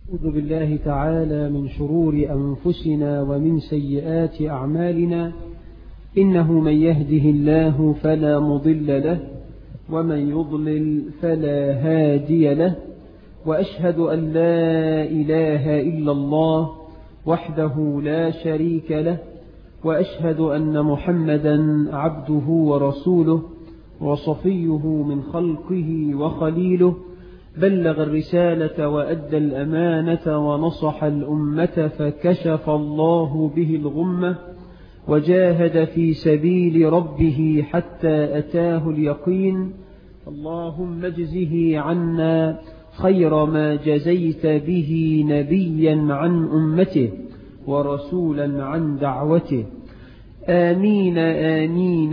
أعوذ بالله تعالى من شرور أنفسنا ومن سيئات أعمالنا إنه من يهده الله فلا مضل له ومن يضلل فلا هادي له وأشهد أن لا إله إلا الله وحده لا شريك له وأشهد أن محمدا عبده ورسوله وصفيه من خلقه وخليله بلغ الرسالة وأدى الأمانة ونصح الأمة فكشف الله به الغمة وجاهد في سبيل ربه حتى أتاه اليقين اللهم اجزه عنا خير ما جزيت به نبيا عن أمته ورسولا عن دعوته آمين آمين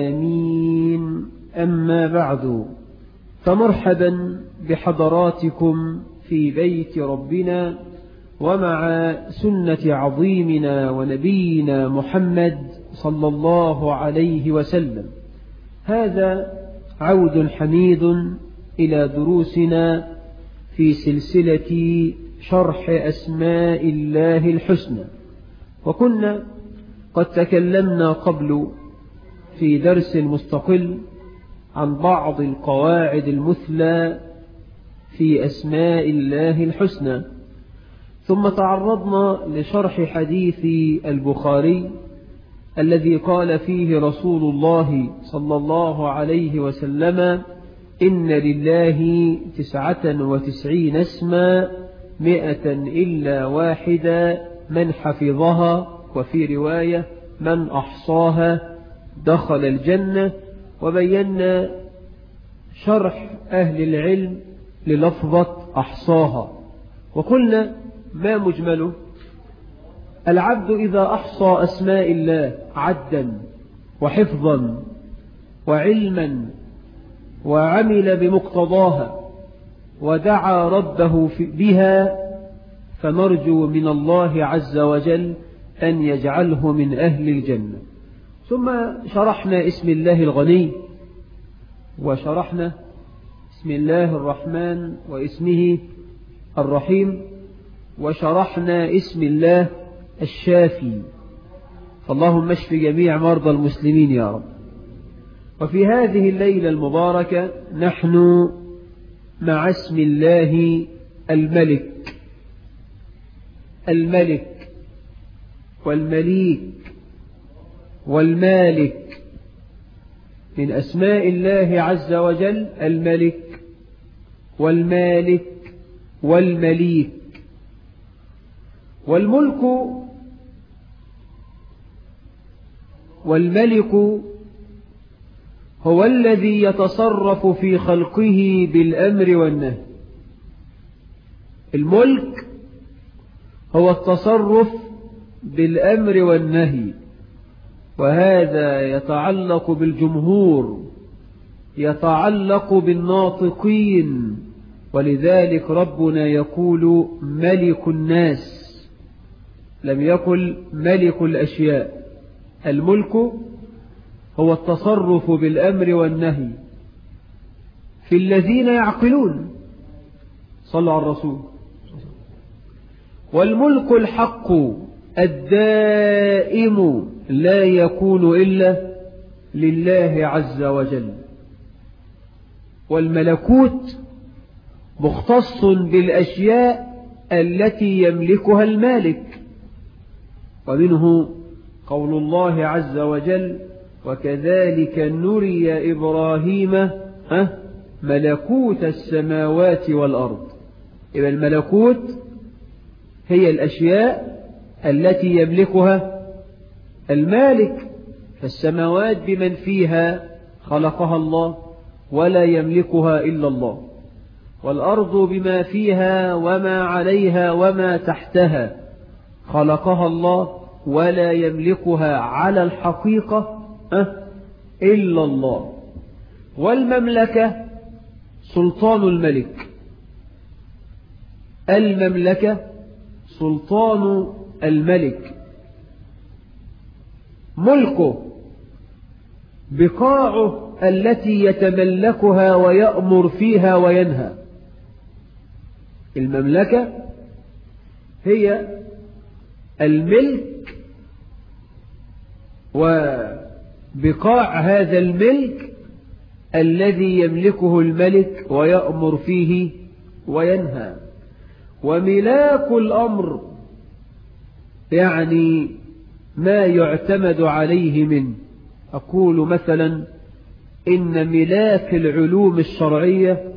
آمين أما بعد فمرحبا بحضراتكم في بيت ربنا ومع سنة عظيمنا ونبينا محمد صلى الله عليه وسلم هذا عود حميد إلى دروسنا في سلسلة شرح أسماء الله الحسنى وكنا قد تكلمنا قبل في درس مستقل عن بعض القواعد المثلى في أسماء الله الحسنى ثم تعرضنا لشرح حديث البخاري الذي قال فيه رسول الله صلى الله عليه وسلم إن لله تسعة وتسعين اسما مئة إلا واحدة من حفظها وفي رواية من أحصاها دخل الجنة وبينا شرح أهل العلم للفظة أحصاها وقلنا ما مجمله العبد إذا أحصى أسماء الله عدا وحفظا وعلما وعمل بمقتضاها ودعا ربه بها فنرجو من الله عز وجل أن يجعله من أهل الجنة ثم شرحنا اسم الله الغني وشرحنا اسم الله الرحمن واسمه الرحيم وشرحنا اسم الله الشافي فاللهم اشف جميع مرضى المسلمين يا رب وفي هذه الليلة المباركة نحن مع اسم الله الملك الملك والمليك والمالك من أسماء الله عز وجل الملك والمالك والمليك والملك والملك هو الذي يتصرف في خلقه بالأمر والنهي الملك هو التصرف بالأمر والنهي وهذا يتعلق بالجمهور يتعلق بالناطقين ولذلك ربنا يقول ملك الناس لم يقل ملك الأشياء الملك هو التصرف بالأمر والنهي في الذين يعقلون صلى على الرسول والملك الحق الدائم لا يكون إلا لله عز وجل والملكوت مختص بالأشياء التي يملكها المالك ومنه قول الله عز وجل وكذلك نري إبراهيم ملكوت السماوات والأرض إذا الملكوت هي الأشياء التي يملكها المالك فالسماوات بمن فيها خلقها الله ولا يملكها إلا الله والأرض بما فيها وما عليها وما تحتها خلقها الله ولا يملكها على الحقيقة إلا الله والمملكة سلطان الملك المملكة سلطان الملك ملكه بقاعه التي يتملكها ويأمر فيها وينهى المملكة هي الملك وبقاع هذا الملك الذي يملكه الملك ويأمر فيه وينهى وملاك الأمر يعني ما يعتمد عليه منه أقول مثلا إن ملاك العلوم الشرعية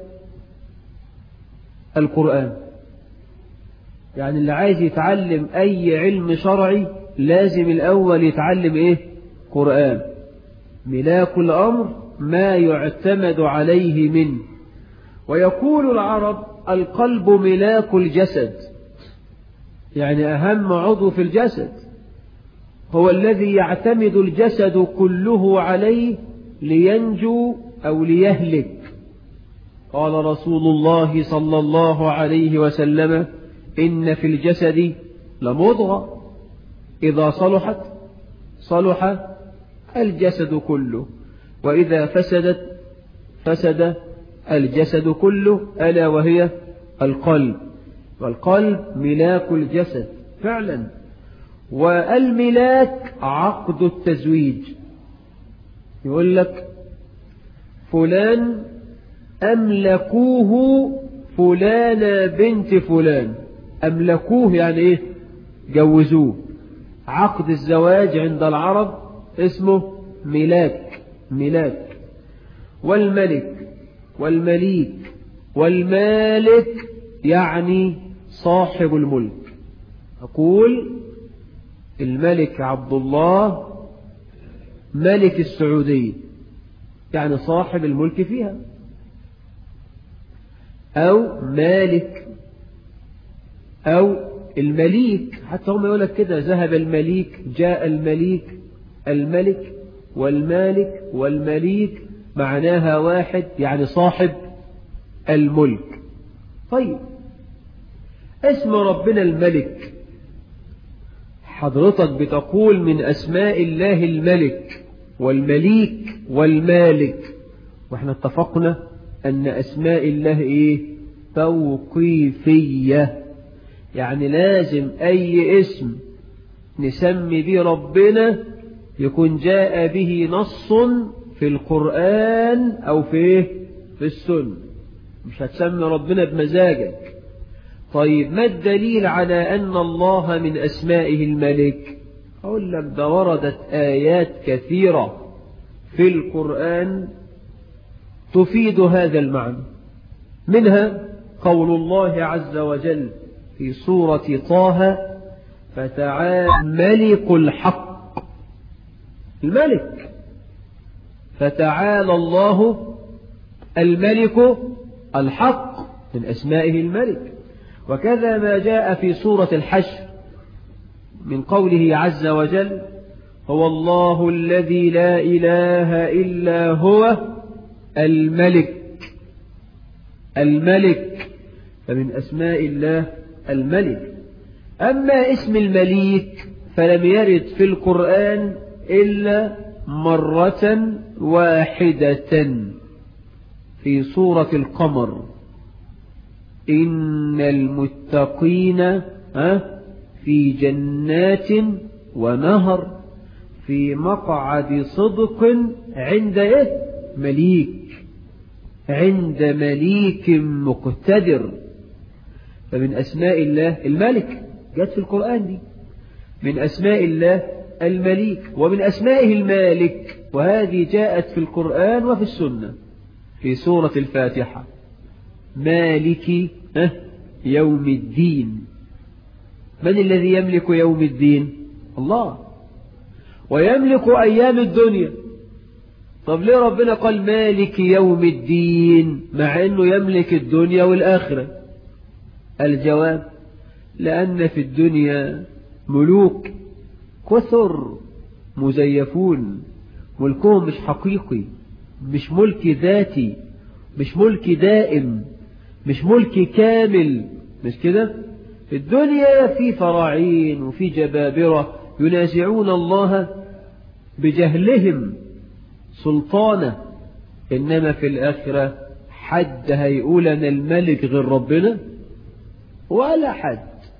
القرآن يعني اللي عايز يتعلم أي علم شرعي لازم الأول يتعلم إيه قرآن ملاك الأمر ما يعتمد عليه منه ويقول العرب القلب ملاك الجسد يعني أهم عضو في الجسد هو الذي يعتمد الجسد كله عليه لينجو أو ليهلك قال رسول الله صلى الله عليه وسلم إن في الجسد لمضغة إذا صلحت صلح الجسد كله وإذا فسدت فسد الجسد كله ألا وهي القلب والقلب ملاك الجسد فعلا والملاك عقد التزويج يقول لك فلان أملكوه فلانة بنت فلان أملكوه يعني إيه جوزوه عقد الزواج عند العرب اسمه ملاك ملاك والملك والمليك والمالك يعني صاحب الملك أقول الملك عبد الله ملك السعودية يعني صاحب الملك فيها أو مالك أو المليك حتى هم يقول لك كده ذهب المليك جاء المليك الملك والمالك والمليك معناها واحد يعني صاحب الملك طيب اسم ربنا الملك حضرتك بتقول من أسماء الله الملك والمليك والمالك واحنا اتفقنا أن أسماء الله إيه توقيفية يعني لازم أي اسم نسمي به ربنا يكون جاء به نص في القرآن أو في في السنة مش هتسمي ربنا بمزاجك طيب ما الدليل على أن الله من أسمائه الملك أقول لك ده وردت آيات كثيرة في القرآن تفيد هذا المعنى منها قول الله عز وجل في سورة طه فتعالى ملك الحق الملك فتعالى الله الملك الحق من أسمائه الملك وكذا ما جاء في سورة الحشر من قوله عز وجل هو الله الذي لا إله إلا هو الملك الملك فمن أسماء الله الملك أما اسم المليك فلم يرد في القرآن إلا مرة واحدة في سورة القمر إن المتقين في جنات ونهر في مقعد صدق عند إيه؟ مليك عند مليك مقتدر فمن أسماء الله الملك جت في القرآن دي من أسماء الله المليك ومن أسمائه المالك وهذه جاءت في القرآن وفي السنة في سورة الفاتحة مالك يوم الدين من الذي يملك يوم الدين الله ويملك أيام الدنيا طب ليه ربنا قال مالك يوم الدين مع أنه يملك الدنيا والآخرة الجواب لأن في الدنيا ملوك كثر مزيفون ملكهم مش حقيقي مش ملك ذاتي مش ملك دائم مش ملك كامل مش كده في الدنيا في فراعين وفي جبابرة ينازعون الله بجهلهم سلطانه إنما في الآخرة حد هيقول أنا الملك غير ربنا ولا حد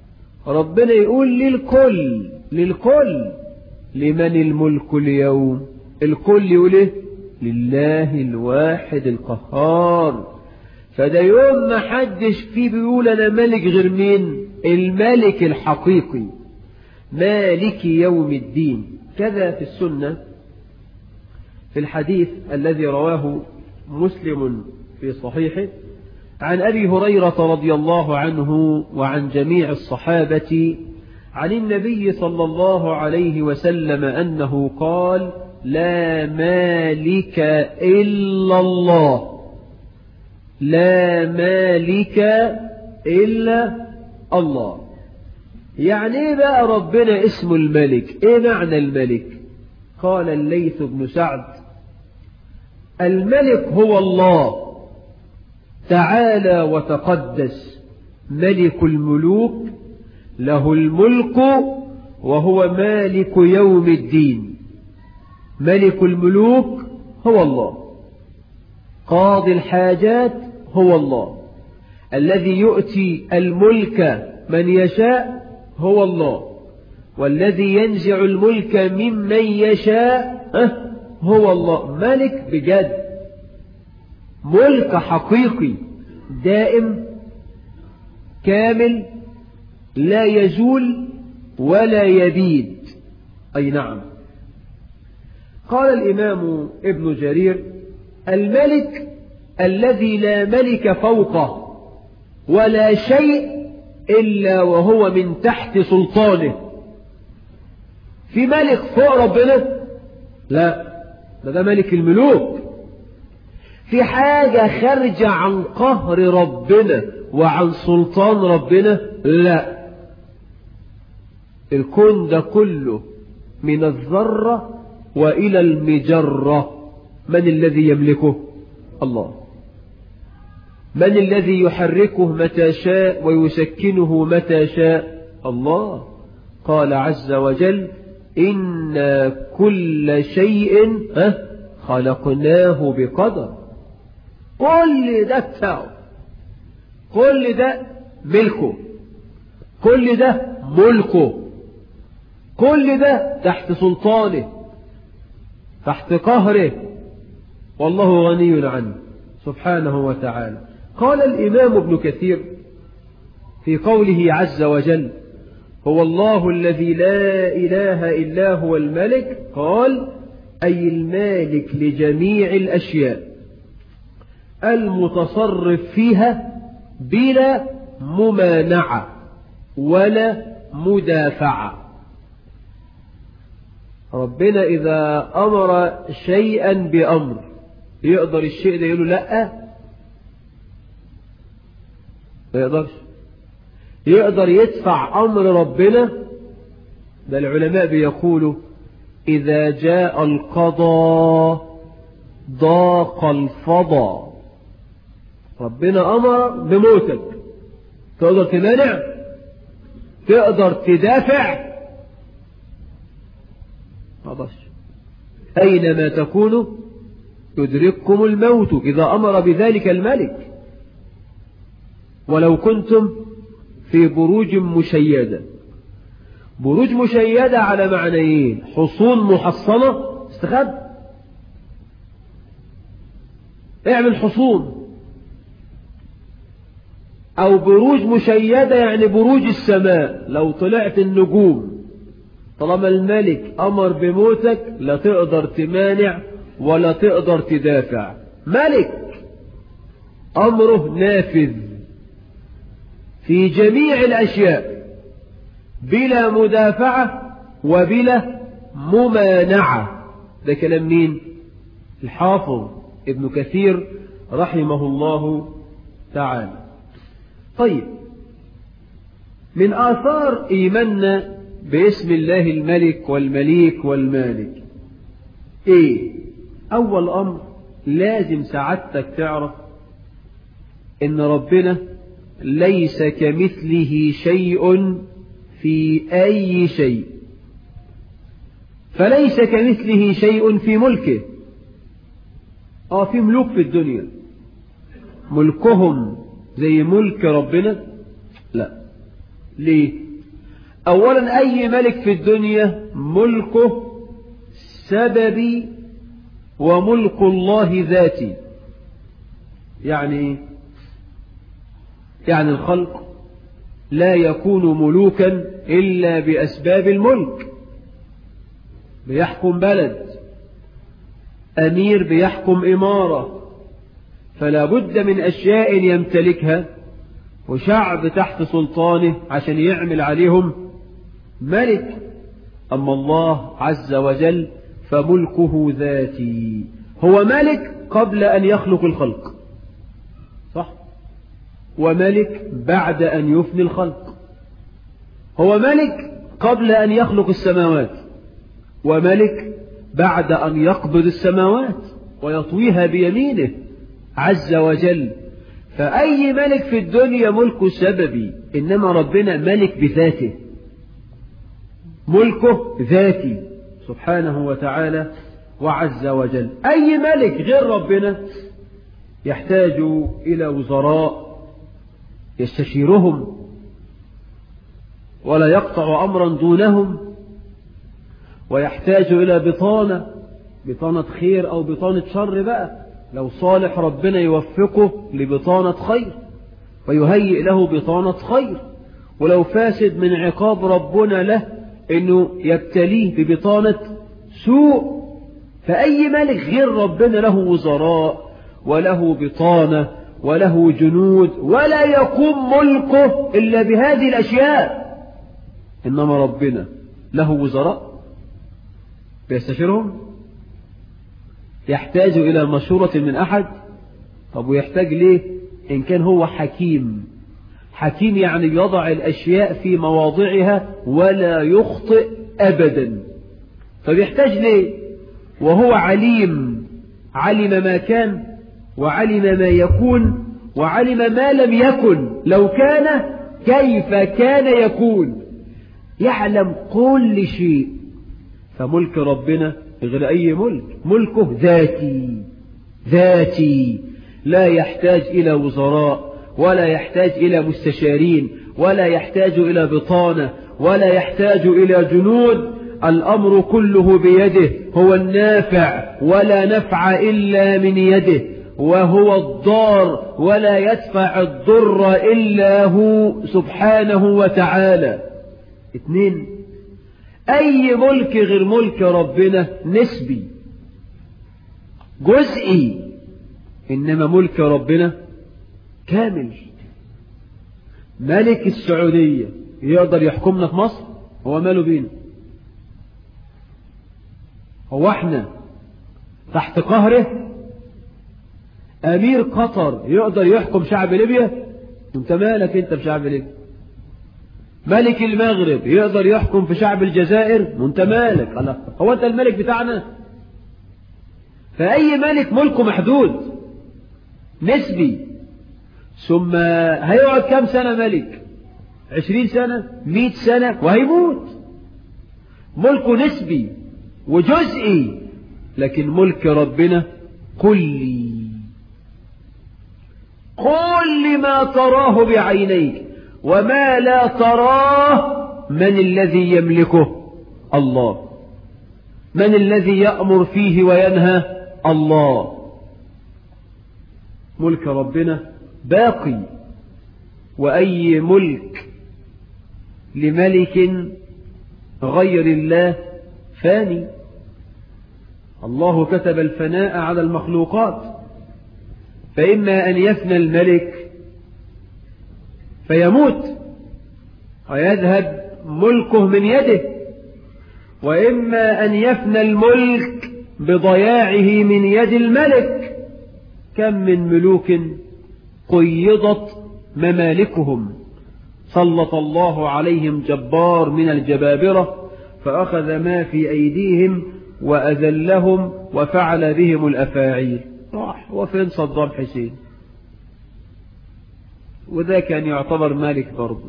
ربنا يقول للكل للكل لمن الملك اليوم الكل يقول ايه لله الواحد القهار فده يوم ما حدش فيه بيقول انا ملك غير مين الملك الحقيقي مالك يوم الدين كذا في السنة في الحديث الذي رواه مسلم في صحيحه عن أبي هريرة رضي الله عنه وعن جميع الصحابة عن النبي صلى الله عليه وسلم أنه قال لا مالك إلا الله لا مالك إلا الله يعني ايه بقى ربنا اسمه الملك ايه معنى الملك قال الليث بن سعد الملك هو الله تعالى وتقدس ملك الملوك له الملك وهو مالك يوم الدين ملك الملوك هو الله قاضي الحاجات هو الله الذي يؤتي الملك من يشاء هو الله والذي ينزع الملك ممن يشاء هو الله ملك بجد ملك حقيقي دائم كامل لا يزول ولا يبيد أي نعم قال الإمام ابن جرير الملك الذي لا ملك فوقه ولا شيء إلا وهو من تحت سلطانه في ملك فوق ربنا لا ده ده ملك الملوك في حاجة خارجة عن قهر ربنا وعن سلطان ربنا لا الكون ده كله من الذرة وإلى المجرة من الذي يملكه الله من الذي يحركه متى شاء ويسكنه متى شاء الله قال عز وجل إن كل شيء خلقناه بقدر كل ده بتاعه كل ده ملكه كل ده ملكه كل ده تحت سلطانه تحت قهره والله غني عنه سبحانه وتعالى قال الإمام ابن كثير في قوله عز وجل هو الله الذي لا إله إلا هو الملك قال أي المالك لجميع الأشياء المتصرف فيها بلا ممانعة ولا مدافعة ربنا إذا أمر شيئا بأمر يقدر الشيء ده يقول لا ما يقدرش يقدر يدفع أمر ربنا ده العلماء بيقولوا إذا جاء القضاء ضاق الفضا ربنا أمر بموتك تقدر تمانع تقدر تدافع ما أينما تكونوا يدرككم الموت إذا أمر بذلك الملك ولو كنتم في بروج مشيدة بروج مشيدة على معنيين حصون محصنة استخب اعمل حصون أو بروج مشيدة يعني بروج السماء لو طلعت النجوم طالما الملك أمر بموتك لا تقدر تمانع ولا تقدر تدافع ملك أمره نافذ في جميع الأشياء بلا مدافعة وبلا ممانعة ده كلام مين الحافظ ابن كثير رحمه الله تعالى طيب من آثار إيماننا باسم الله الملك والمليك والمالك ايه اول امر لازم سعادتك تعرف ان ربنا ليس كمثله شيء في اي شيء فليس كمثله شيء في ملكه اه في ملوك في الدنيا ملكهم زي ملك ربنا لا ليه أولا أي ملك في الدنيا ملكه سببي وملك الله ذاتي يعني يعني الخلق لا يكون ملوكا إلا بأسباب الملك بيحكم بلد أمير بيحكم إمارة فلا بد من أشياء يمتلكها وشعب تحت سلطانه عشان يعمل عليهم ملك أما الله عز وجل فملكه ذاتي هو ملك قبل أن يخلق الخلق صح وملك بعد أن يفني الخلق هو ملك قبل أن يخلق السماوات وملك بعد أن يقبض السماوات ويطويها بيمينه عز وجل فأي ملك في الدنيا ملك سببي إنما ربنا ملك بذاته ملكه ذاتي سبحانه وتعالى وعز وجل أي ملك غير ربنا يحتاج إلى وزراء يستشيرهم ولا يقطع أمرا دونهم ويحتاج إلى بطانة بطانة خير أو بطانة شر بقى لو صالح ربنا يوفقه لبطانة خير ويهيئ له بطانة خير ولو فاسد من عقاب ربنا له انه يبتليه ببطانة سوء فأي ملك غير ربنا له وزراء وله بطانة وله جنود ولا يقوم ملكه إلا بهذه الأشياء إنما ربنا له وزراء بيستشيرهم يحتاج إلى مشورة من أحد طب ويحتاج ليه إن كان هو حكيم حكيم يعني يضع الأشياء في مواضعها ولا يخطئ أبدا طب يحتاج ليه وهو عليم علم ما كان وعلم ما يكون وعلم ما لم يكن لو كان كيف كان يكون يعلم كل شيء فملك ربنا غير أي ملك ملكه ذاتي ذاتي لا يحتاج إلى وزراء ولا يحتاج إلى مستشارين ولا يحتاج إلى بطانة ولا يحتاج إلى جنود الأمر كله بيده هو النافع ولا نفع إلا من يده وهو الضار ولا يدفع الضر إلا هو سبحانه وتعالى اثنين أي ملك غير ملك ربنا نسبي جزئي إنما ملك ربنا كامل ملك السعودية يقدر يحكمنا في مصر هو ماله بينا هو احنا تحت قهره أمير قطر يقدر يحكم شعب ليبيا انت مالك انت بشعب ليبيا ملك المغرب يقدر يحكم في شعب الجزائر وانت مالك الله هو انت الملك بتاعنا فأي ملك ملكه محدود نسبي ثم هيقعد كم سنة ملك عشرين سنة مئة سنة وهيموت ملكه نسبي وجزئي لكن ملك ربنا كلي كل ما تراه بعينيك وما لا تراه من الذي يملكه الله من الذي يأمر فيه وينهى الله ملك ربنا باقي وأي ملك لملك غير الله فاني الله كتب الفناء على المخلوقات فإما أن يفنى الملك فيموت ويذهب ملكه من يده وإما أن يفنى الملك بضياعه من يد الملك كم من ملوك قيضت ممالكهم سلط الله عليهم جبار من الجبابرة فأخذ ما في أيديهم وأذلهم وفعل بهم الأفاعيل راح وفين صدام حسين وذا كان يعتبر مالك برضه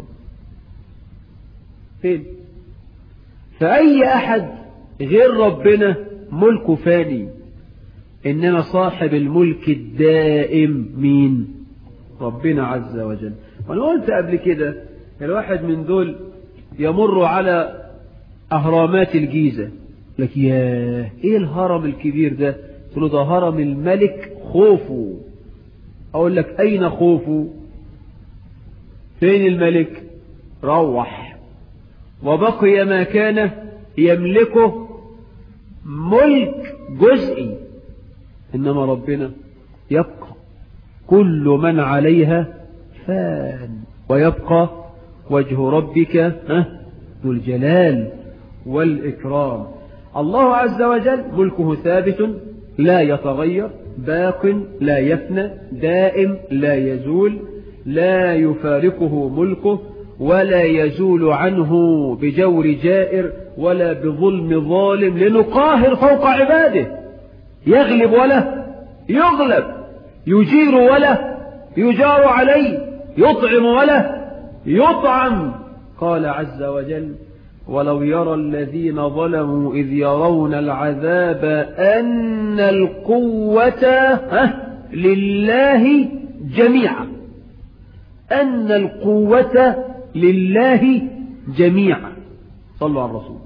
فين فأي أحد غير ربنا ملكه فاني إنما صاحب الملك الدائم مين ربنا عز وجل وأنا قلت قبل كده الواحد من دول يمر على أهرامات الجيزة لك ياه إيه الهرم الكبير ده تقول ده هرم الملك خوفو أقول لك أين خوفو فين الملك روح وبقي ما كان يملكه ملك جزئي إنما ربنا يبقى كل من عليها فان ويبقى وجه ربك ذو الجلال والإكرام الله عز وجل ملكه ثابت لا يتغير باق لا يفنى دائم لا يزول لا يفارقه ملكه ولا يزول عنه بجور جائر ولا بظلم ظالم لنقاهر فوق عباده يغلب ولا يغلب يجير ولا يجار عليه يطعم ولا يطعم قال عز وجل ولو يرى الذين ظلموا إذ يرون العذاب أن القوة لله جميعا أن القوة لله جميعا صلوا على الرسول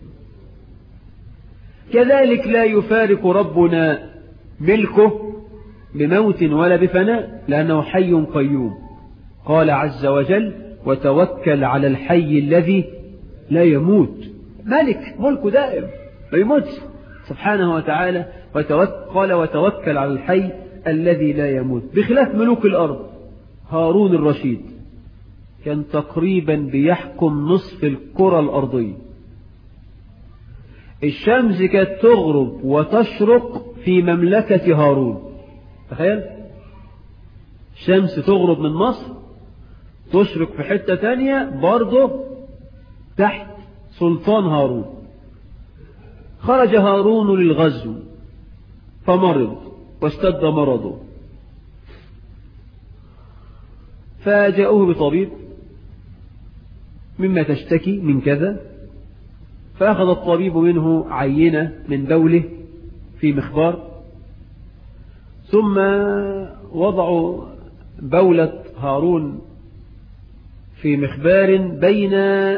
كذلك لا يفارق ربنا ملكه بموت ولا بفناء لأنه حي قيوم قال عز وجل وتوكل على الحي الذي لا يموت ملك ملك دائم لا يموت سبحانه وتعالى قال وتوكل على الحي الذي لا يموت بخلاف ملوك الأرض هارون الرشيد كان تقريبا بيحكم نصف الكرة الأرضية الشمس كانت تغرب وتشرق في مملكة هارون تخيل الشمس تغرب من مصر تشرق في حتة تانية برضه تحت سلطان هارون خرج هارون للغزو فمرض واشتد مرضه فجاءوه بطبيب مما تشتكي من كذا فأخذ الطبيب منه عينة من بوله في مخبار ثم وضعوا بولة هارون في مخبار بين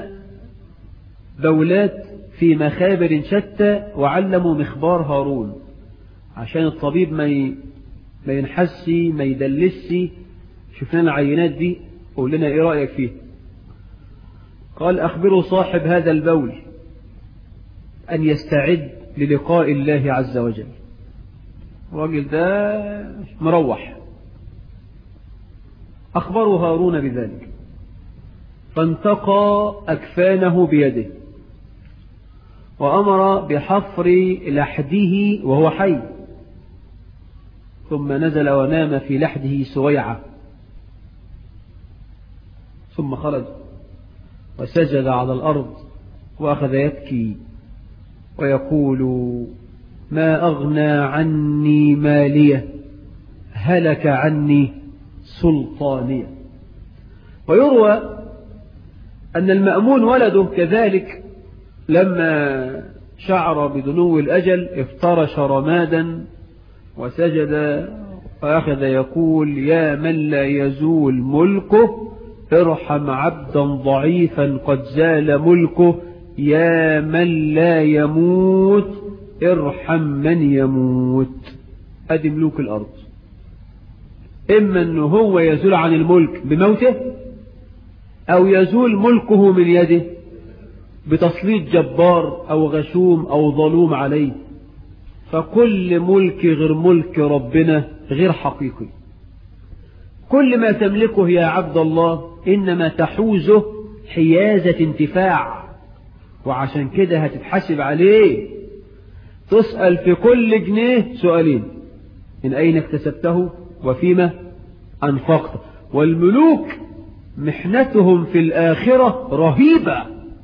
بولات في مخابر شتى وعلموا مخبار هارون عشان الطبيب ما ي... ما ينحسي ما يدلسي شفنا العينات دي قول لنا ايه رأيك فيه قال أخبروا صاحب هذا البول أن يستعد للقاء الله عز وجل الراجل ده مروح أخبروا هارون بذلك فانتقى أكفانه بيده وأمر بحفر لحده وهو حي ثم نزل ونام في لحده سويعة ثم خرج وسجد على الأرض وأخذ يبكي ويقول ما أغنى عني مالية هلك عني سلطانية ويروى أن المأمون ولده كذلك لما شعر بدنو الأجل افترش رمادا وسجد وأخذ يقول يا من لا يزول ملكه ارحم عبدا ضعيفا قد زال ملكه يا من لا يموت ارحم من يموت ادي ملوك الارض اما انه هو يزول عن الملك بموته او يزول ملكه من يده بتسليط جبار او غشوم او ظلوم عليه فكل ملك غير ملك ربنا غير حقيقي كل ما تملكه يا عبد الله إنما تحوزه حيازة انتفاع وعشان كده هتتحاسب عليه تسأل في كل جنيه سؤالين من أين اكتسبته وفيما أنفقته والملوك محنتهم في الآخرة رهيبة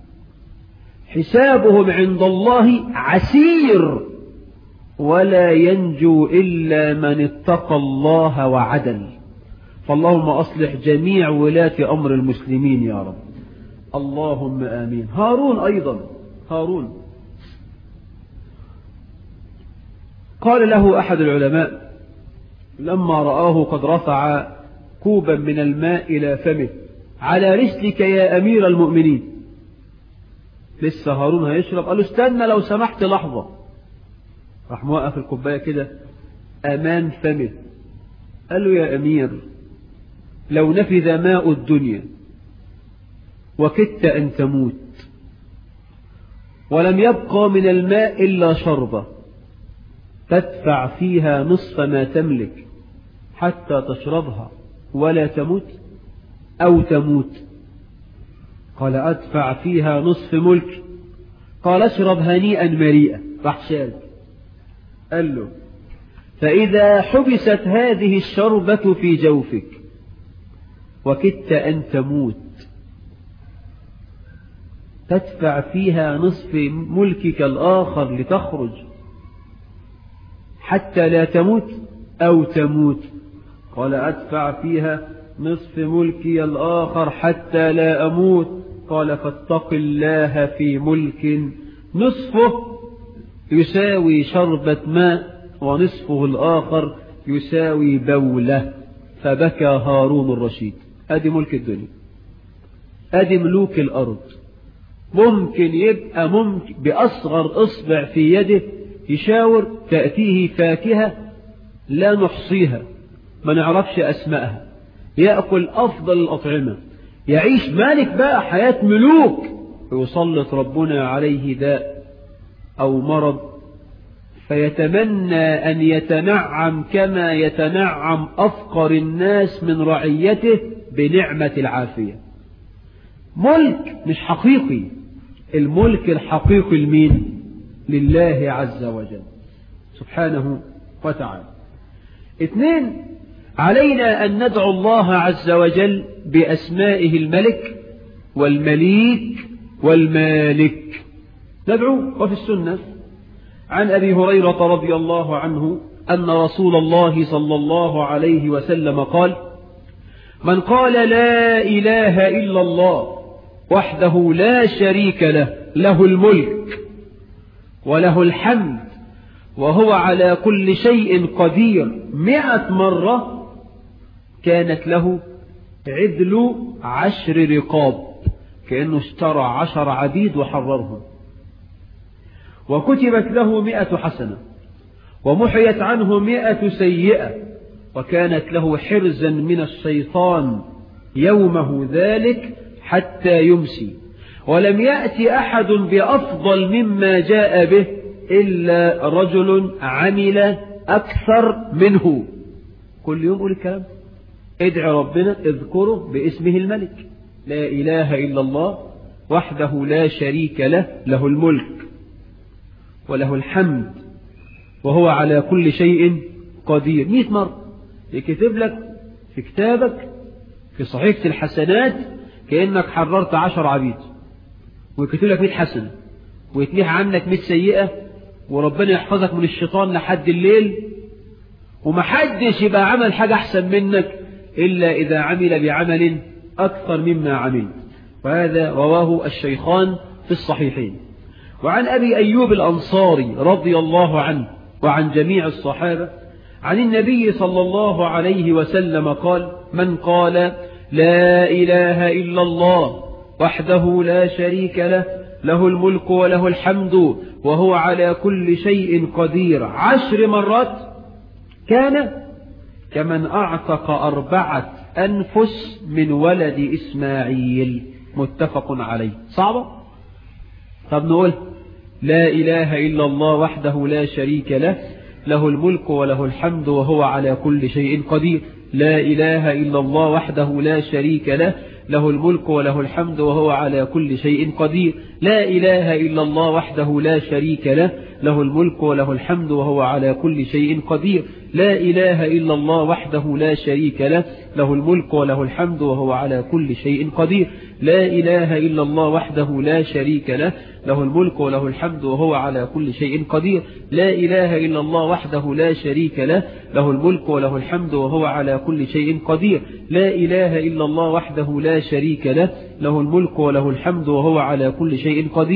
حسابهم عند الله عسير ولا ينجو إلا من اتقى الله وعدل فاللهم أصلح جميع ولاة أمر المسلمين يا رب اللهم آمين هارون أيضا هارون قال له أحد العلماء لما رآه قد رفع كوبا من الماء إلى فمه على رسلك يا أمير المؤمنين لسه هارون هيشرب قال له استنى لو سمحت لحظة راح موقف الكوباية كده أمام فمه قال له يا أمير لو نفذ ماء الدنيا وكدت أن تموت ولم يبقى من الماء إلا شربة تدفع فيها نصف ما تملك حتى تشربها ولا تموت أو تموت قال أدفع فيها نصف ملك قال اشرب هنيئا مريئا راح شال قال له فإذا حبست هذه الشربة في جوفك وكدت أن تموت تدفع فيها نصف ملكك الآخر لتخرج حتى لا تموت أو تموت قال أدفع فيها نصف ملكي الآخر حتى لا أموت قال فاتق الله في ملك نصفه يساوي شربة ماء ونصفه الآخر يساوي بولة فبكى هارون الرشيد أدي ملك الدنيا أدي ملوك الأرض ممكن يبقى ممكن بأصغر إصبع في يده يشاور تأتيه فاكهة لا نحصيها ما نعرفش أسمائها يأكل أفضل الأطعمة يعيش مالك بقى حياة ملوك ويسلط ربنا عليه داء أو مرض فيتمنى أن يتنعم كما يتنعم أفقر الناس من رعيته بنعمة العافية ملك مش حقيقي الملك الحقيقي لمين لله عز وجل سبحانه وتعالى اثنين علينا أن ندعو الله عز وجل بأسمائه الملك والمليك والمالك ندعو وفي السنة عن أبي هريرة رضي الله عنه أن رسول الله صلى الله عليه وسلم قال من قال لا إله إلا الله وحده لا شريك له له الملك وله الحمد وهو على كل شيء قدير مئة مرة كانت له عدل عشر رقاب كأنه اشترى عشر عبيد وحررهم وكتبت له مئة حسنة ومحيت عنه مئة سيئة وكانت له حرزا من الشيطان يومه ذلك حتى يمسي ولم يأتي أحد بأفضل مما جاء به إلا رجل عمل أكثر منه كل يوم قول الكلام ادعي ربنا اذكره باسمه الملك لا إله إلا الله وحده لا شريك له له الملك وله الحمد وهو على كل شيء قدير مئة مرة يكتب لك في كتابك في صحيفة الحسنات كأنك حررت عشر عبيد ويكتب لك مئة حسنة ويتنيح عنك مئة سيئة وربنا يحفظك من الشيطان لحد الليل ومحدش يبقى عمل حاجة أحسن منك إلا إذا عمل بعمل أكثر مما عمل وهذا رواه الشيخان في الصحيحين وعن أبي أيوب الأنصاري رضي الله عنه وعن جميع الصحابة عن النبي صلى الله عليه وسلم قال من قال لا إله إلا الله وحده لا شريك له له الملك وله الحمد وهو على كل شيء قدير عشر مرات كان كمن أعتق أربعة أنفس من ولد إسماعيل متفق عليه صعبة طب نقول لا إله إلا الله وحده لا شريك له له الملك وله الحمد وهو على كل شيء قدير لا إله إلا الله وحده لا شريك له له الملك وله الحمد وهو على كل شيء قدير لا إله إلا الله وحده لا شريك له له الملك وله الحمد وهو على كل شيء قدير لا إله إلا الله وحده لا شريك له له الملك وله الحمد وهو على كل شيء قدير لا إله إلا الله وحده لا شريك له له الملك وله الحمد وهو على كل شيء قدير لا إله إلا الله وحده لا شريك له له الملك وله الحمد وهو على كل شيء قدير لا إله إلا الله وحده لا شريك له له الملك وله الحمد وهو على كل شيء قدير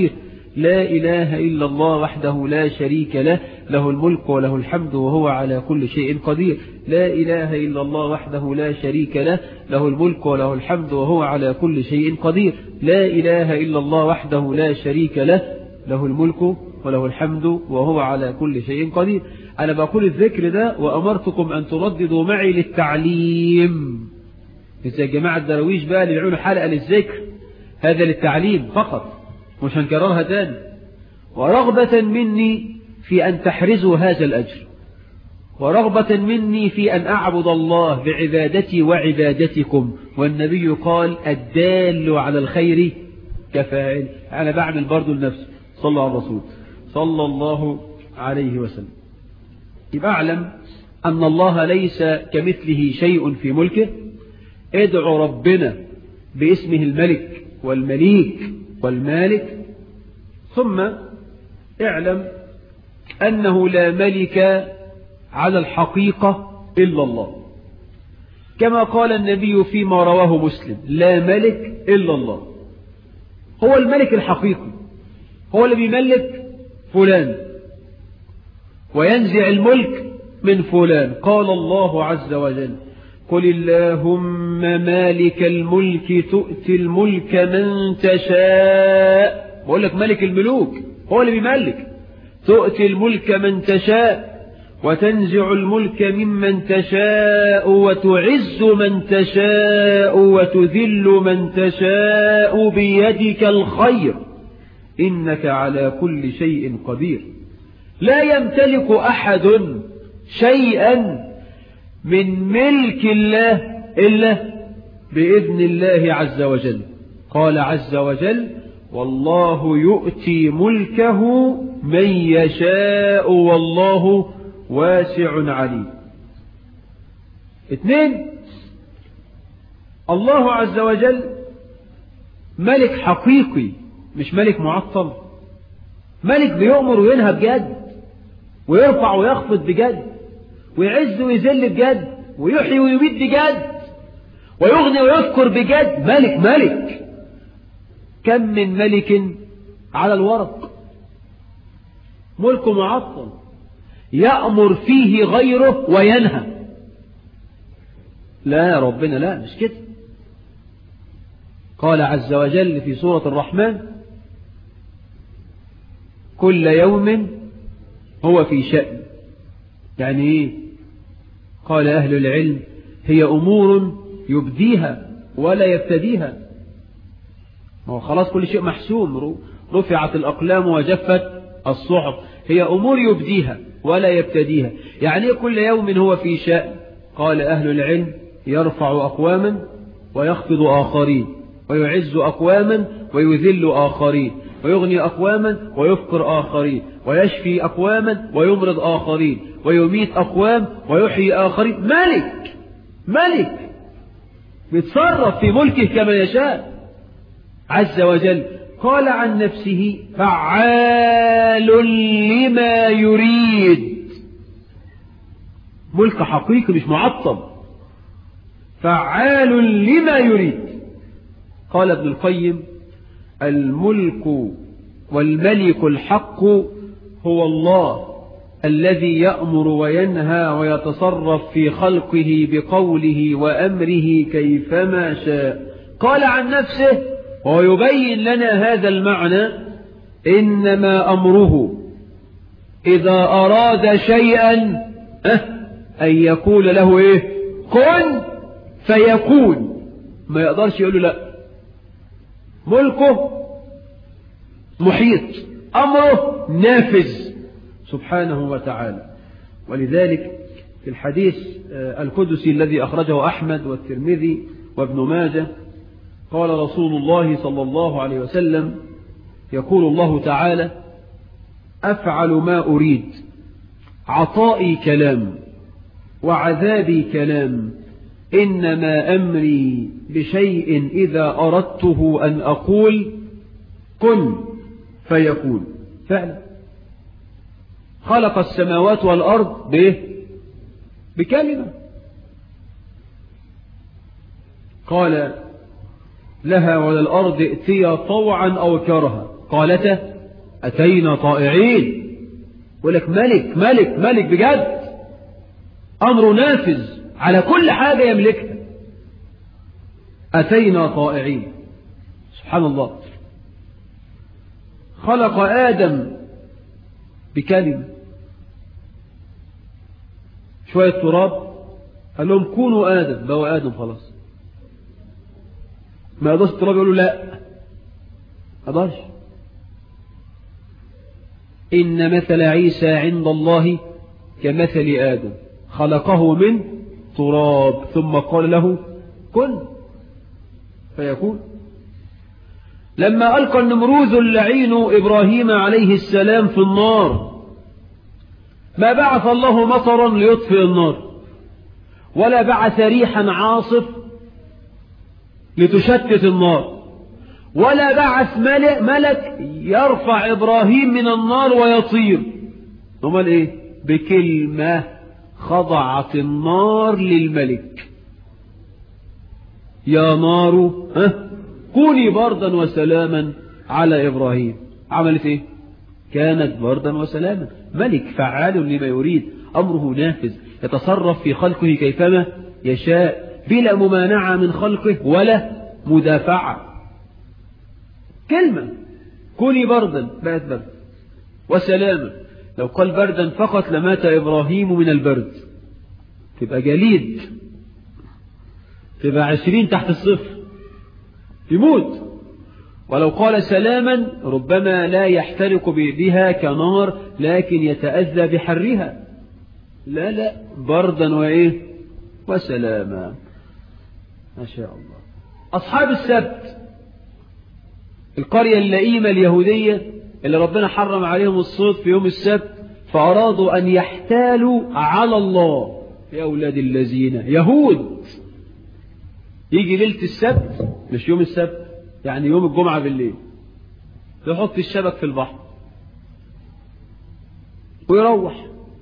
لا إله إلا الله وحده لا شريك له له الملك وله الحمد وهو على كل شيء قدير لا إله إلا الله وحده لا شريك له له الملك وله الحمد وهو على كل شيء قدير لا إله إلا الله وحده لا شريك له له الملك وله الحمد وهو على كل شيء قدير أنا بقول الذكر ده وأمرتكم أن ترددوا معي للتعليم إذا جماعة الدرويش بقى اللي يعملوا حلقة للذكر هذا للتعليم فقط مش هنكررها تاني ورغبة مني في أن تحرزوا هذا الأجر ورغبة مني في أن أعبد الله بعبادتي وعبادتكم والنبي قال الدال على الخير كفاعل أنا بعمل برضو لنفسي صلى الله على الرسول صلى الله عليه وسلم يبقى أعلم أن الله ليس كمثله شيء في ملكه ادعو ربنا باسمه الملك والمليك والمالك ثم اعلم أنه لا ملك على الحقيقة إلا الله كما قال النبي فيما رواه مسلم لا ملك إلا الله هو الملك الحقيقي هو اللي بيملك فلان وينزع الملك من فلان قال الله عز وجل قل اللهم مالك الملك تؤتي الملك من تشاء بقول لك ملك الملوك هو اللي بيملك تؤتي الملك من تشاء وتنزع الملك ممن تشاء وتعز من تشاء وتذل من تشاء بيدك الخير إنك على كل شيء قدير لا يمتلك أحد شيئا من ملك الله إلا بإذن الله عز وجل قال عز وجل والله يؤتي ملكه من يشاء والله واسع عليم اثنين الله عز وجل ملك حقيقي مش ملك معطل ملك بيؤمر وينهى بجد ويرفع ويخفض بجد ويعز ويذل بجد ويحيي ويميت بجد ويغني ويذكر بجد ملك ملك كم من ملك على الورق ملك معطل يأمر فيه غيره وينهى لا ربنا لا مش كده قال عز وجل في سورة الرحمن كل يوم هو في شأن يعني ايه قال أهل العلم هي أمور يبديها ولا يبتديها ما هو خلاص كل شيء محسوم رفعت الأقلام وجفت الصحف هي أمور يبديها ولا يبتديها يعني كل يوم هو في شأن قال أهل العلم يرفع أقواما ويخفض آخرين ويعز أقواما ويذل آخرين ويغني أقواما ويفقر آخرين ويشفي أقواما ويمرض آخرين ويميت أقوام ويحيي آخرين ملك ملك بيتصرف في ملكه كما يشاء عز وجل قال عن نفسه فعال لما يريد ملك حقيقي مش معطل فعال لما يريد قال ابن القيم الملك والملك الحق هو الله الذي يأمر وينهى ويتصرف في خلقه بقوله وأمره كيفما شاء قال عن نفسه ويبين لنا هذا المعنى إنما أمره إذا أراد شيئا أن يقول له إيه كن فيكون ما يقدرش يقول له لا ملكه محيط أمره نافذ سبحانه وتعالى ولذلك في الحديث القدسي الذي أخرجه أحمد والترمذي وابن ماجه قال رسول الله صلى الله عليه وسلم يقول الله تعالى أفعل ما أريد عطائي كلام وعذابي كلام إنما أمري بشيء إذا أردته أن أقول كن فيكون فعلا خلق السماوات والأرض بإيه بكلمة قال لها وللأرض ائتيا طوعا أو كرها قالتا أتينا طائعين يقول لك ملك ملك ملك بجد أمر نافذ على كل حاجة يملكها أتينا طائعين سبحان الله خلق آدم بكلمة شوية تراب قال لهم كونوا آدم بقوا آدم خلاص ما يقدرش التراب يقول له لا قدرش إن مثل عيسى عند الله كمثل آدم خلقه من تراب ثم قال له كن فيكون لما ألقى النمروذ اللعين إبراهيم عليه السلام في النار ما بعث الله مطرا ليطفئ النار ولا بعث ريحا عاصف لتشتت النار ولا بعث ملك, ملك يرفع إبراهيم من النار ويطير امال ايه بكلمة خضعت النار للملك يا نار ها كوني بردا وسلاما على إبراهيم عملت ايه كانت بردا وسلاما ملك فعال لما يريد أمره نافذ يتصرف في خلقه كيفما يشاء بلا ممانعة من خلقه ولا مدافعة كلمة كوني بردا بقت برد وسلاما لو قال بردا فقط لمات إبراهيم من البرد تبقى جليد تبقى عشرين تحت الصفر يموت ولو قال سلاما ربما لا يحترق بها كنار لكن يتأذى بحرها لا لا بردا وإيه وسلاما ما شاء الله أصحاب السبت القرية اللئيمة اليهودية اللي ربنا حرم عليهم الصوت في يوم السبت فأرادوا أن يحتالوا على الله يا أولاد الذين يهود يجي ليلة السبت مش يوم السبت يعني يوم الجمعة بالليل يحط الشبك في البحر ويروح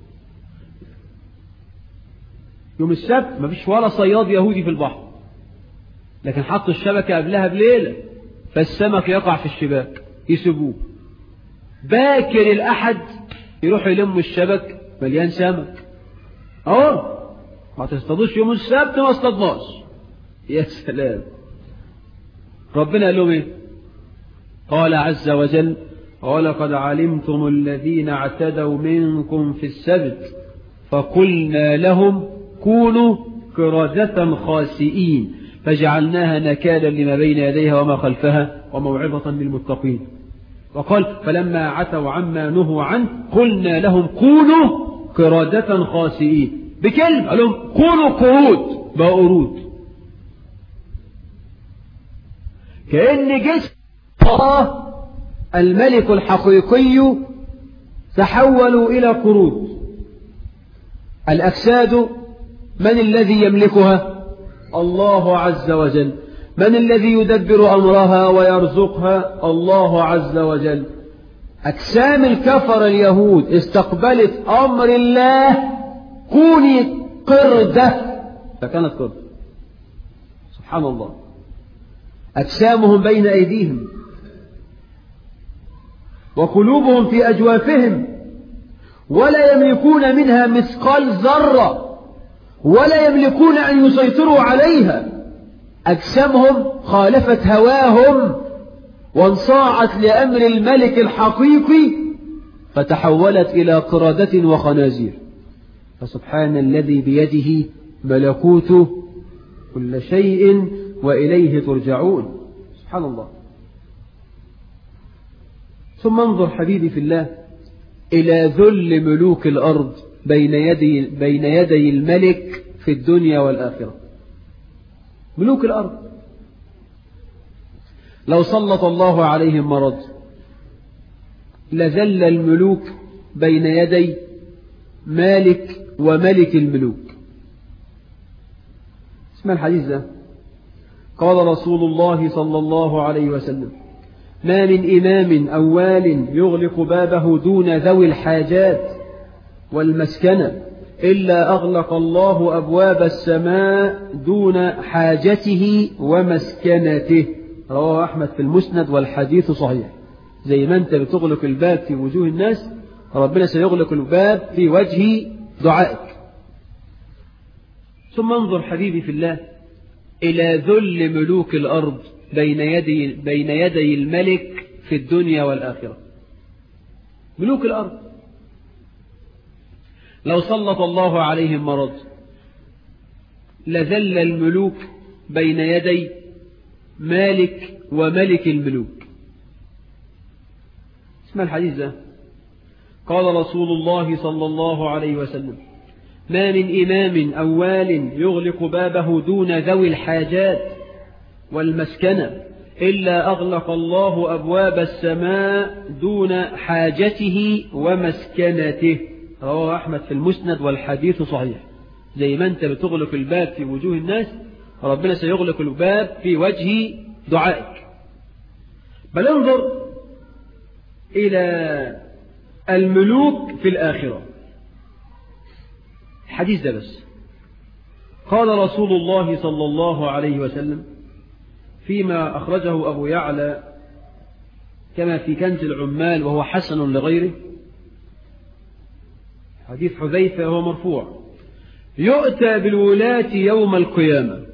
يوم السبت مفيش ولا صياد يهودي في البحر لكن حطوا الشبكة قبلها بليلة فالسمك يقع في الشباك يسيبوه باكر الأحد يروحوا يلموا الشبك مليان سمك اه ما تصطادوش يوم السبت ما اصطادناش يا سلام ربنا قال لهم ايه قال عز وجل ولقد علمتم الذين اعتدوا منكم في السبت فقلنا لهم كونوا قردة خاسئين فجعلناها نكالا لما بين يديها وما خلفها وموعظة للمتقين وقال فلما عتوا عما نهوا عنه قلنا لهم كونوا قردة خاسئين بكلمة قال لهم كونوا قرود بقوا قرود كأن جسم الله الملك الحقيقي تحولوا إلى قرود الأجساد من الذي يملكها الله عز وجل من الذي يدبر أمرها ويرزقها الله عز وجل أجسام الكفر اليهود استقبلت أمر الله كوني قردة فكانت قردة سبحان الله أجسامهم بين أيديهم وقلوبهم في أجوافهم ولا يملكون منها مثقال ذرة ولا يملكون أن يسيطروا عليها أجسامهم خالفت هواهم وانصاعت لأمر الملك الحقيقي فتحولت إلى قردة وخنازير فسبحان الذي بيده ملكوت كل شيء وإليه ترجعون سبحان الله ثم انظر حبيبي في الله إلى ذل ملوك الأرض بين يدي, بين يدي الملك في الدنيا والآخرة ملوك الأرض لو سلط الله عليهم مرض لذل الملوك بين يدي مالك وملك الملوك اسمع الحديث ده قال رسول الله صلى الله عليه وسلم ما من إمام أوال يغلق بابه دون ذوي الحاجات والمسكنة إلا أغلق الله أبواب السماء دون حاجته ومسكنته رواه أحمد في المسند والحديث صحيح زي ما أنت بتغلق الباب في وجوه الناس ربنا سيغلق الباب في وجه دعائك ثم انظر حبيبي في الله إلى ذل ملوك الأرض بين يدي, بين يدي الملك في الدنيا والآخرة ملوك الأرض لو سلط الله عليهم مرض لذل الملوك بين يدي مالك وملك الملوك اسم الحديث ده قال رسول الله صلى الله عليه وسلم ما من إمام أو وال يغلق بابه دون ذوي الحاجات والمسكنة إلا أغلق الله أبواب السماء دون حاجته ومسكنته رواه أحمد في المسند والحديث صحيح زي ما أنت بتغلق الباب في وجوه الناس ربنا سيغلق الباب في وجه دعائك بل انظر إلى الملوك في الآخرة الحديث ده بس قال رسول الله صلى الله عليه وسلم فيما أخرجه أبو يعلى كما في كنز العمال وهو حسن لغيره حديث حذيفة وهو مرفوع يؤتى بالولاة يوم القيامة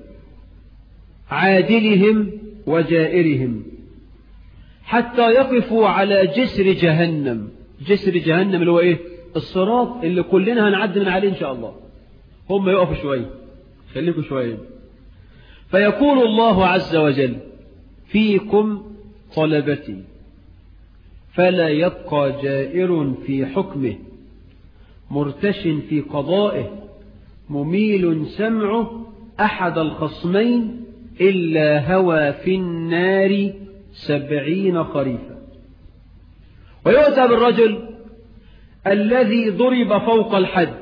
عادلهم وجائرهم حتى يقفوا على جسر جهنم جسر جهنم اللي هو ايه الصراط اللي كلنا هنعدي من عليه ان شاء الله هم يقفوا شوية خليكم شوية فيقول الله عز وجل فيكم طلبتي فلا يبقى جائر في حكمه مرتش في قضائه مميل سمعه أحد الخصمين إلا هوى في النار سبعين خريفا ويؤتى بالرجل الذي ضرب فوق الحد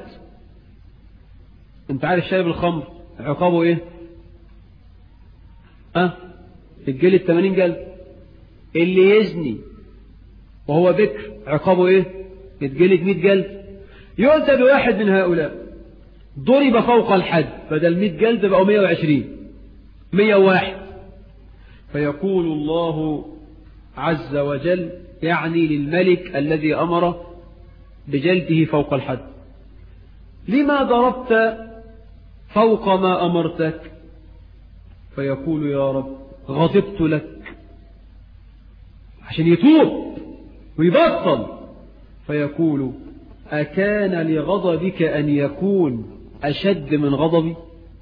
انت عارف شايب الخمر عقابه ايه اه الجلد 80 جلد اللي يزني وهو بكر عقابه ايه يتجلد 100 جلد يؤتى بواحد من هؤلاء ضرب فوق الحد بدل 100 جلد بقوا 120 101 فيقول الله عز وجل يعني للملك الذي أمر بجلده فوق الحد لما ضربت فوق ما أمرتك فيقول يا رب غضبت لك عشان يتوب ويبطل فيقول أكان لغضبك أن يكون أشد من غضبي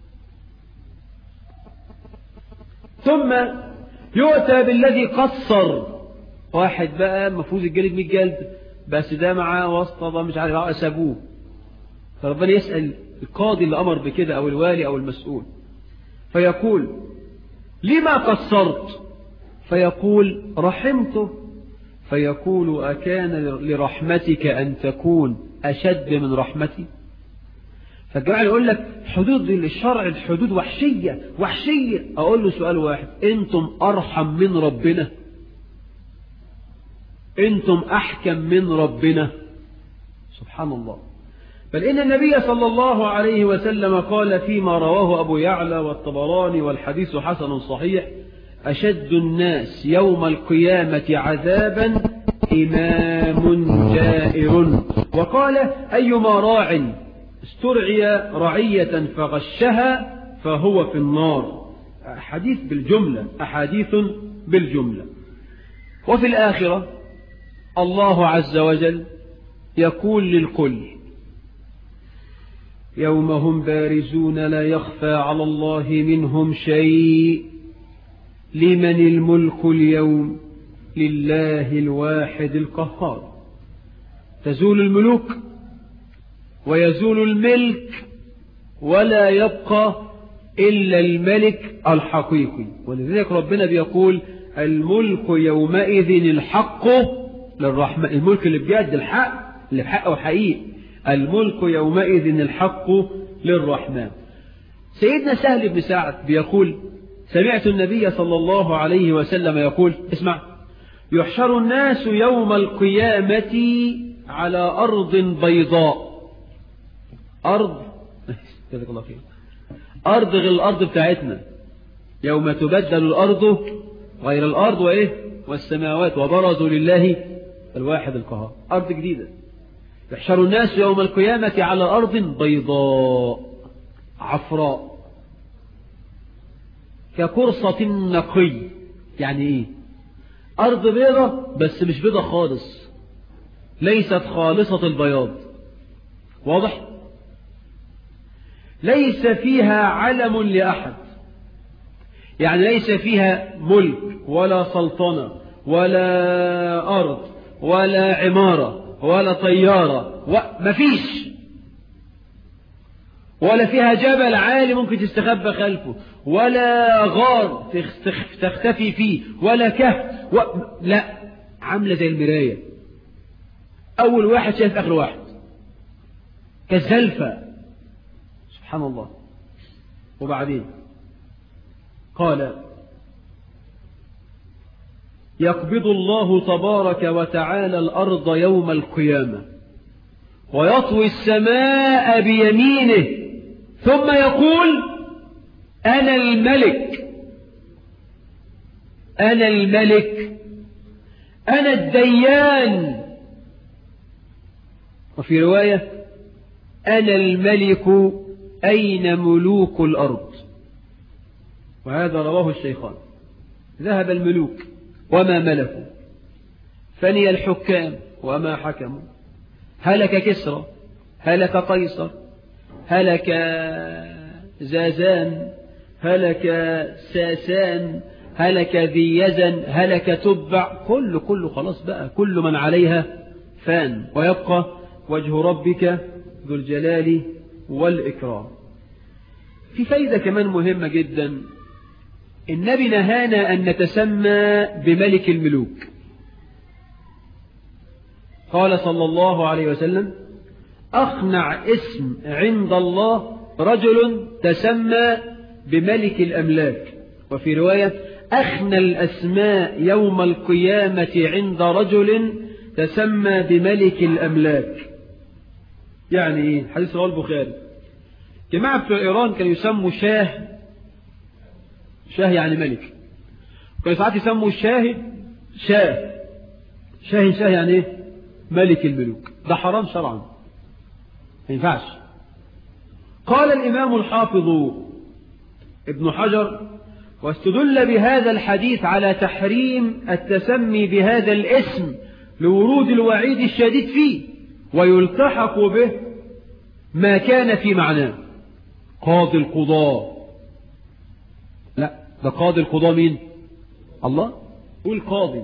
ثم يؤتى بالذي قصر واحد بقى مفروض الجلد 100 جلد بس ده معاه واسطة ده مش عارف سابوه فربنا يسأل القاضي اللي أمر بكده أو الوالي أو المسؤول فيقول لما قصرت فيقول رحمته فيقول أكان لرحمتك أن تكون أشد من رحمتي فالجماعة يقول لك حدود الشرع الحدود وحشية وحشية أقول له سؤال واحد أنتم أرحم من ربنا أنتم أحكم من ربنا سبحان الله بل إن النبي صلى الله عليه وسلم قال فيما رواه أبو يعلى والطبراني والحديث حسن صحيح أشد الناس يوم القيامة عذابا إمام جائر وقال أيما راع استرعي رعية فغشها فهو في النار حديث بالجملة أحاديث بالجملة وفي الآخرة الله عز وجل يقول للكل يوم هم بارزون لا يخفى على الله منهم شيء لمن الملك اليوم لله الواحد القهار تزول الملوك ويزول الملك ولا يبقى إلا الملك الحقيقي ولذلك ربنا بيقول الملك يومئذ الحق للرحمن الملك اللي بجد الحق اللي بحق وحقيقي الملك يومئذ الحق للرحمن سيدنا سهل بن سعد بيقول سمعت النبي صلى الله عليه وسلم يقول اسمع يحشر الناس يوم القيامة على أرض بيضاء أرض جزاك الله خير أرض غير الأرض بتاعتنا يوم تبدل الأرض غير الأرض وإيه والسماوات وبرزوا لله الواحد القهار أرض جديدة يحشر الناس يوم القيامة على أرض بيضاء عفراء كقرصة نقي يعني إيه أرض بيضة بس مش بيضة خالص ليست خالصة البياض واضح ليس فيها علم لأحد يعني ليس فيها ملك ولا سلطنة ولا أرض ولا عمارة ولا طيارة مفيش ولا فيها جبل عالي ممكن تستخبى خلفه ولا غار تختفي فيه ولا كهف و... لا عاملة زي المراية أول واحد شايف آخر واحد كالزلفة سبحان الله وبعدين قال يقبض الله تبارك وتعالى الأرض يوم القيامة ويطوي السماء بيمينه ثم يقول أنا الملك أنا الملك أنا الديان وفي رواية أنا الملك أين ملوك الأرض وهذا رواه الشيخان ذهب الملوك وما ملكوا فني الحكام وما حكموا هلك كسرى هلك قيصر هلك زازان هلك ساسان هلك ذي يزن هلك تبع كل كل خلاص بقى كل من عليها فان ويبقى وجه ربك ذو الجلال والإكرام في فايدة كمان مهمة جدا النبي نهانا أن نتسمى بملك الملوك قال صلى الله عليه وسلم أخنع اسم عند الله رجل تسمى بملك الأملاك وفي رواية أخنى الأسماء يوم القيامة عند رجل تسمى بملك الأملاك يعني إيه حديث رواه البخاري جماعة بتوع إيران كانوا يسموا شاه شاه يعني ملك كانوا ساعات يسموا الشاهد شاه شاه شاه يعني إيه ملك الملوك ده حرام شرعا ما ينفعش قال الإمام الحافظ ابن حجر واستدل بهذا الحديث على تحريم التسمي بهذا الاسم لورود الوعيد الشديد فيه ويلتحق به ما كان في معناه قاضي القضاء لا ده قاضي القضاء مين الله قول قاضي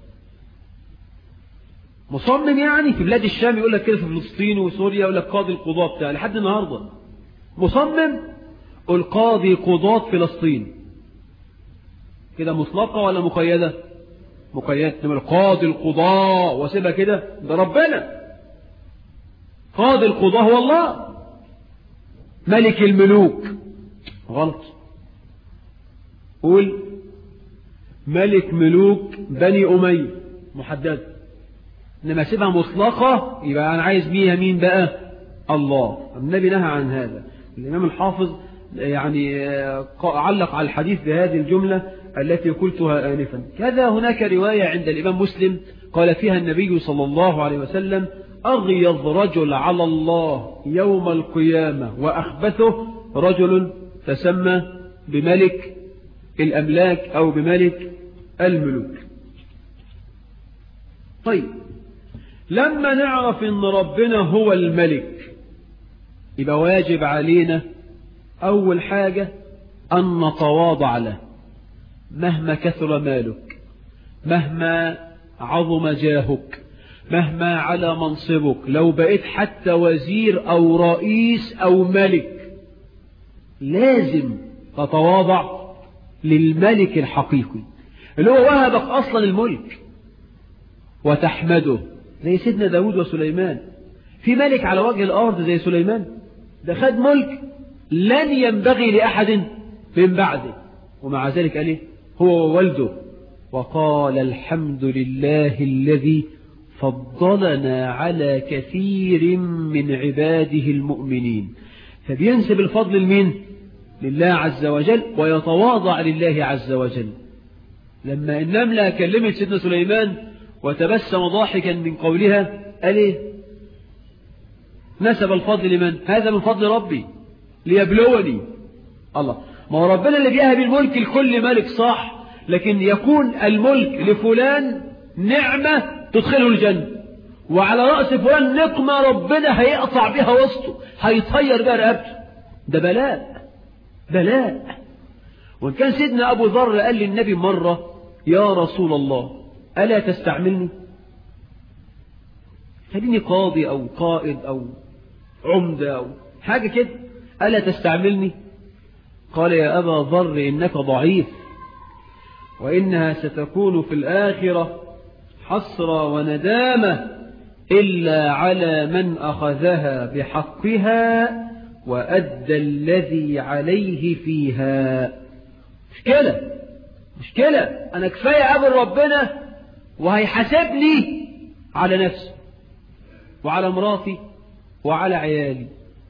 مصمم يعني في بلاد الشام يقول لك كده في فلسطين وسوريا يقول لك قاضي القضاء بتاع لحد النهارده مصمم قول قاضي قضاة فلسطين كده مطلقة ولا مقيدة مقيدة انما القاضي القضاء وسيبها كده ده ربنا قاضي القضاء هو الله ملك الملوك غلط قول ملك ملوك بني أمية محدد إنما سيبها مطلقة يبقى أنا عايز بيها مين بقى الله النبي نهى عن هذا الإمام الحافظ يعني علق على الحديث بهذه الجملة التي قلتها آنفا كذا هناك رواية عند الإمام مسلم قال فيها النبي صلى الله عليه وسلم أغيظ رجل على الله يوم القيامة وأخبثه رجل تسمى بملك الأملاك أو بملك الملوك طيب لما نعرف ان ربنا هو الملك يبقى واجب علينا أول حاجة أن نتواضع له مهما كثر مالك مهما عظم جاهك مهما على منصبك لو بقيت حتى وزير أو رئيس أو ملك لازم تتواضع للملك الحقيقي اللي هو وهبك أصلا الملك وتحمده زي سيدنا داود وسليمان في ملك على وجه الأرض زي سليمان ده خد ملك لن ينبغي لأحد من بعده ومع ذلك قال إيه هو وولده وقال الحمد لله الذي فضلنا على كثير من عباده المؤمنين فبينسب الفضل لمين لله عز وجل ويتواضع لله عز وجل لما النملة كلمت سيدنا سليمان وتبسم ضاحكا من قولها قال ايه نسب الفضل لمن هذا من فضل ربي ليبلوني الله ما هو ربنا اللي بيهب الملك لكل ملك صح لكن يكون الملك لفلان نعمة تدخله الجنة وعلى رأس فلان نقمة ربنا هيقطع بها وسطه هيطير بها رقبته ده بلاء بلاء وإن كان سيدنا أبو ذر قال للنبي مرة يا رسول الله ألا تستعملني خليني قاضي أو قائد أو عمدة أو حاجة كده ألا تستعملني قال يا أبا ذر إنك ضعيف وإنها ستكون في الآخرة حسرة وندامة إلا على من أخذها بحقها وأدى الذي عليه فيها مشكلة مشكلة أنا كفاية قبل ربنا وهيحاسبني على نفسي وعلى مراتي وعلى عيالي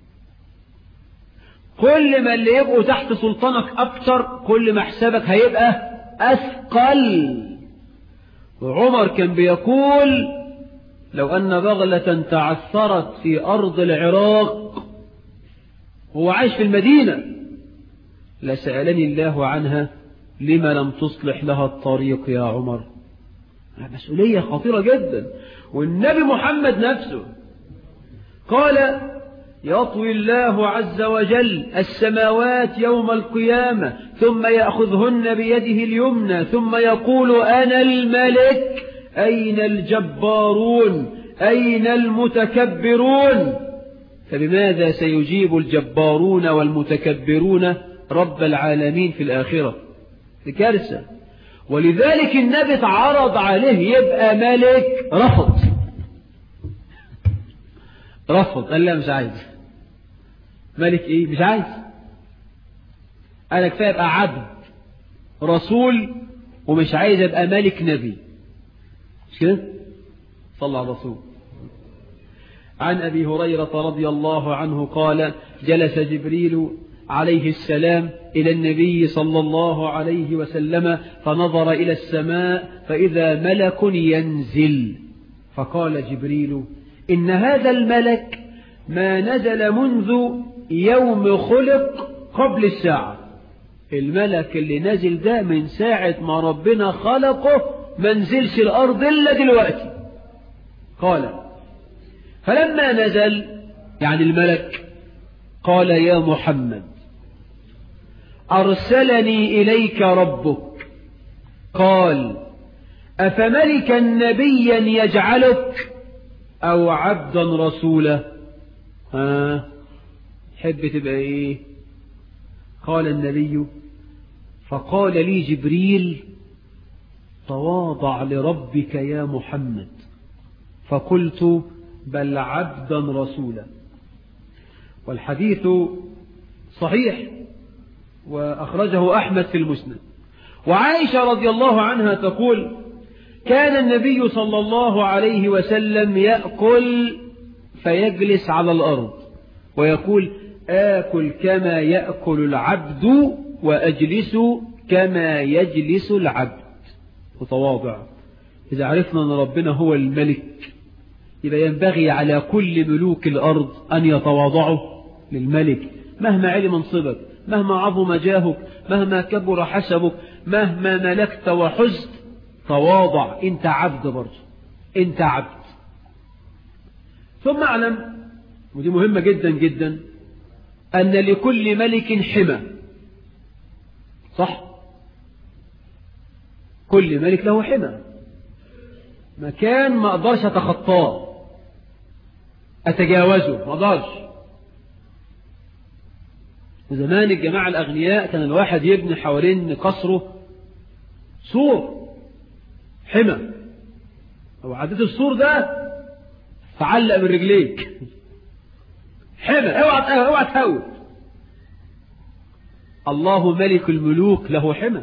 كل ما اللي يبقوا تحت سلطانك أكتر كل ما حسابك هيبقى أثقل وعمر كان بيقول لو أن بغلة تعثرت في أرض العراق هو عايش في المدينة لسألني الله عنها لما لم تصلح لها الطريق يا عمر مسؤولية خطيرة جدا والنبي محمد نفسه قال يطوي الله عز وجل السماوات يوم القيامة ثم يأخذهن بيده اليمنى ثم يقول أنا الملك أين الجبارون أين المتكبرون فبماذا سيجيب الجبارون والمتكبرون رب العالمين في الآخرة دي كارثة ولذلك النبي اتعرض عليه يبقى ملك رفض رفض قال لا مش عايز ملك ايه مش عايز انا كفايه ابقى عبد رسول ومش عايز ابقى ملك نبي مش كده صلى على الرسول عن ابي هريره رضي الله عنه قال جلس جبريل عليه السلام إلى النبي صلى الله عليه وسلم فنظر إلى السماء فإذا ملك ينزل فقال جبريل إن هذا الملك ما نزل منذ يوم خلق قبل الساعة الملك اللي نزل ده من ساعة ما ربنا خلقه ما نزلش الأرض إلا دلوقتي قال فلما نزل يعني الملك قال يا محمد أرسلني إليك ربك قال أفملكا نبيا يجعلك أو عبدا رسولا ها حب تبقى إيه قال النبي فقال لي جبريل تواضع لربك يا محمد فقلت بل عبدا رسولا والحديث صحيح وأخرجه أحمد في المسند وعائشة رضي الله عنها تقول كان النبي صلى الله عليه وسلم يأكل فيجلس على الأرض ويقول آكل كما يأكل العبد وأجلس كما يجلس العبد متواضع إذا عرفنا أن ربنا هو الملك يبقى ينبغي على كل ملوك الأرض أن يتواضعوا للملك مهما علم منصبك مهما عظم جاهك مهما كبر حسبك مهما ملكت وحزت تواضع انت عبد برضه انت عبد ثم اعلم ودي مهمة جدا جدا أن لكل ملك حمى صح كل ملك له حمى مكان ما أقدرش أتخطاه أتجاوزه ما أقدرش زمان الجماعة الأغنياء كان الواحد يبني حوالين قصره سور حمى لو عديت السور ده تعلق من رجليك حمى اوعى اوعى تهوت الله ملك الملوك له حمى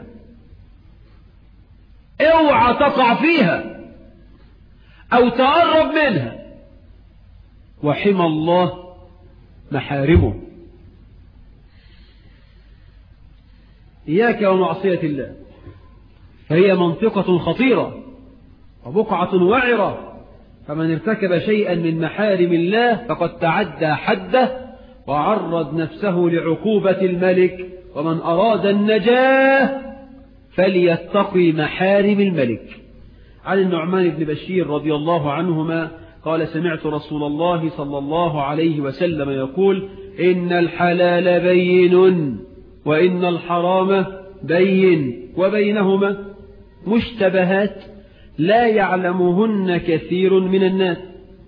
اوعى تقع فيها او تقرب منها وحمى الله محارمه إياك ومعصية الله فهي منطقة خطيرة وبقعة وعرة فمن ارتكب شيئا من محارم الله فقد تعدى حده وعرض نفسه لعقوبة الملك ومن أراد النجاة فليتقي محارم الملك عن النعمان بن بشير رضي الله عنهما قال سمعت رسول الله صلى الله عليه وسلم يقول إن الحلال بين وإن الحرام بين وبينهما مشتبهات لا يعلمهن كثير من الناس